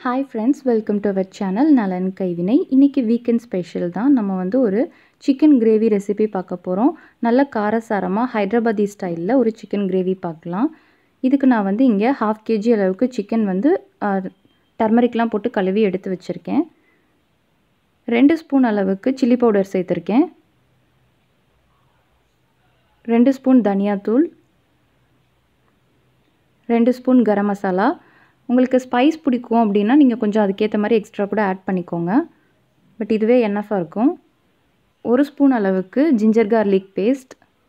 hi friends welcome to our channel நலன் கைவினை இன்றைக்கி வீக்கெண்ட் ஸ்பெஷல் தான் நம்ம வந்து ஒரு சிக்கன் கிரேவி ரெசிபி பார்க்க போகிறோம் நல்ல காரசாரமாக ஹைதராபாதி ஸ்டைலில் ஒரு சிக்கன் கிரேவி பார்க்கலாம் இதுக்கு நான் வந்து இங்கே ஹாஃப் கேஜி அளவுக்கு சிக்கன் வந்து டர்மரிக்லாம் போட்டு கழுவி எடுத்து வச்சுருக்கேன் ரெண்டு ஸ்பூன் அளவுக்கு சில்லி பவுடர் சேர்த்துருக்கேன் ரெண்டு ஸ்பூன் தனியாத்தூள் ரெண்டு ஸ்பூன் கரம் மசாலா உங்களுக்கு ஸ்பைஸ் பிடிக்கும் அப்படின்னா நீங்கள் கொஞ்சம் அதுக்கேற்ற மாதிரி எக்ஸ்ட்ரா கூட ஆட் பண்ணிக்கோங்க பட் இதுவே என்னஃபாக இருக்கும் ஒரு ஸ்பூன் அளவுக்கு ஜிஞ்சர் கார்லிக் பேஸ்ட்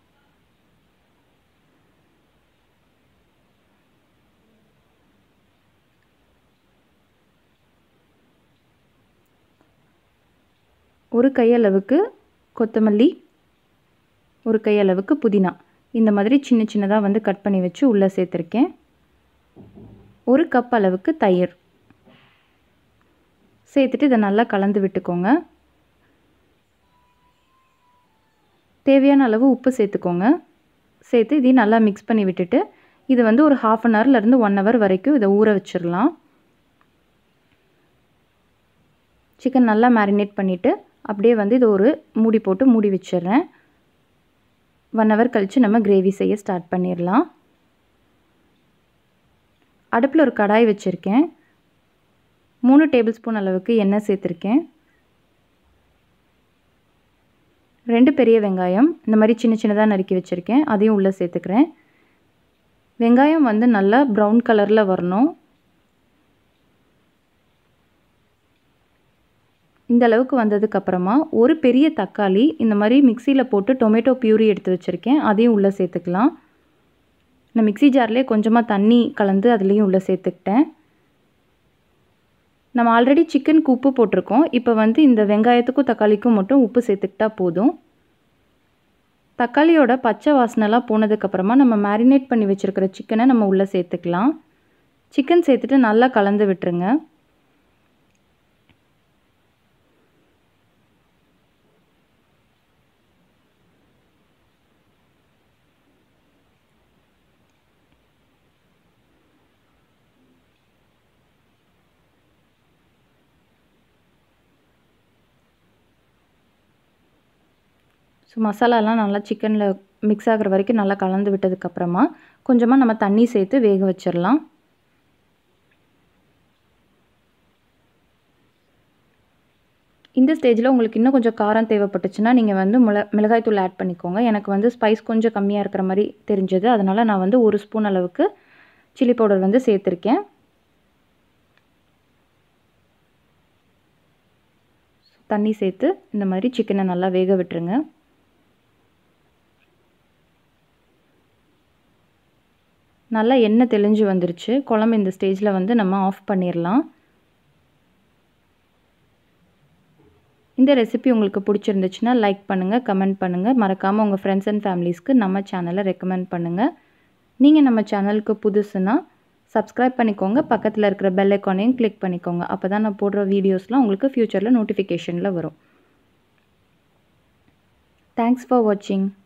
ஒரு கையளவுக்கு கொத்தமல்லி ஒரு கையளவுக்கு புதினா இந்த மாதிரி சின்ன சின்னதாக வந்து கட் பண்ணி வச்சு உள்ளே சேர்த்துருக்கேன் ஒரு கப் அளவுக்கு தயிர் சேர்த்துட்டு இதை நல்லா கலந்து விட்டுக்கோங்க தேவையான அளவு உப்பு சேர்த்துக்கோங்க சேர்த்து இதையும் நல்லா மிக்ஸ் பண்ணி விட்டுட்டு இது வந்து ஒரு ஹாஃப் அன் ஹவர்லேருந்து ஒன் ஹவர் வரைக்கும் இதை ஊற வச்சிடலாம் சிக்கன் நல்லா மேரினேட் பண்ணிவிட்டு அப்படியே வந்து இது ஒரு மூடி போட்டு மூடி வச்சிடுறேன் ஒன் ஹவர் கழித்து நம்ம கிரேவி செய்ய ஸ்டார்ட் பண்ணிடலாம் அடுப்பில் ஒரு கடாய் வச்சுருக்கேன் மூணு டேபிள் ஸ்பூன் அளவுக்கு எண்ணெய் சேர்த்துருக்கேன் ரெண்டு பெரிய வெங்காயம் இந்த மாதிரி சின்ன சின்னதாக நறுக்கி வச்சுருக்கேன் அதையும் உள்ளே சேர்த்துக்கிறேன் வெங்காயம் வந்து நல்லா ப்ரௌன் கலரில் வரணும் இந்த அளவுக்கு வந்ததுக்கப்புறமா ஒரு பெரிய தக்காளி இந்த மாதிரி மிக்சியில் போட்டு டொமேட்டோ பியூரி எடுத்து வச்சுருக்கேன் அதையும் உள்ளே சேர்த்துக்கலாம் நான் மிக்சி ஜார்லேயே கொஞ்சமாக தண்ணி கலந்து அதுலேயும் உள்ளே சேர்த்துக்கிட்டேன் நம்ம ஆல்ரெடி சிக்கனுக்கு உப்பு போட்டிருக்கோம் இப்போ வந்து இந்த வெங்காயத்துக்கும் தக்காளிக்கும் மட்டும் உப்பு சேர்த்துக்கிட்டா போதும் தக்காளியோட பச்சை வாசனைலாம் போனதுக்கப்புறமா நம்ம மேரினேட் பண்ணி வச்சுருக்கிற சிக்கனை நம்ம உள்ளே சேர்த்துக்கலாம் சிக்கன் சேர்த்துட்டு நல்லா கலந்து விட்டுருங்க ஸோ மசாலாலாம் நல்லா சிக்கனில் மிக்ஸ் ஆகிற வரைக்கும் நல்லா கலந்து விட்டதுக்கப்புறமா கொஞ்சமாக நம்ம தண்ணி சேர்த்து வேக வச்சிடலாம் இந்த ஸ்டேஜில் உங்களுக்கு இன்னும் கொஞ்சம் காரம் தேவைப்பட்டுச்சுன்னா நீங்கள் வந்து மிள மிளகாய்த்தூள் ஆட் பண்ணிக்கோங்க எனக்கு வந்து ஸ்பைஸ் கொஞ்சம் கம்மியாக இருக்கிற மாதிரி தெரிஞ்சது அதனால் நான் வந்து ஒரு ஸ்பூன் அளவுக்கு சில்லி பவுடர் வந்து சேர்த்துருக்கேன் தண்ணி சேர்த்து இந்த மாதிரி சிக்கனை நல்லா வேக விட்டுருங்க நல்லா எண்ணெய் தெளிஞ்சு வந்துருச்சு குழம்பு இந்த ஸ்டேஜில் வந்து நம்ம ஆஃப் பண்ணிடலாம் இந்த ரெசிபி உங்களுக்கு பிடிச்சிருந்துச்சுன்னா லைக் பண்ணுங்கள் கமெண்ட் பண்ணுங்கள் மறக்காமல் உங்கள் ஃப்ரெண்ட்ஸ் அண்ட் ஃபேமிலிஸ்க்கு நம்ம சேனலை ரெக்கமெண்ட் பண்ணுங்கள் நீங்கள் நம்ம சேனலுக்கு புதுசுன்னா சப்ஸ்கிரைப் பண்ணிக்கோங்க பக்கத்தில் இருக்கிற பெல் ஐக்கானையும் கிளிக் பண்ணிக்கோங்க அப்போ தான் நான் போடுற வீடியோஸ்லாம் உங்களுக்கு ஃப்யூச்சரில் நோட்டிஃபிகேஷனில் வரும் தேங்க்ஸ் ஃபார் வாட்சிங்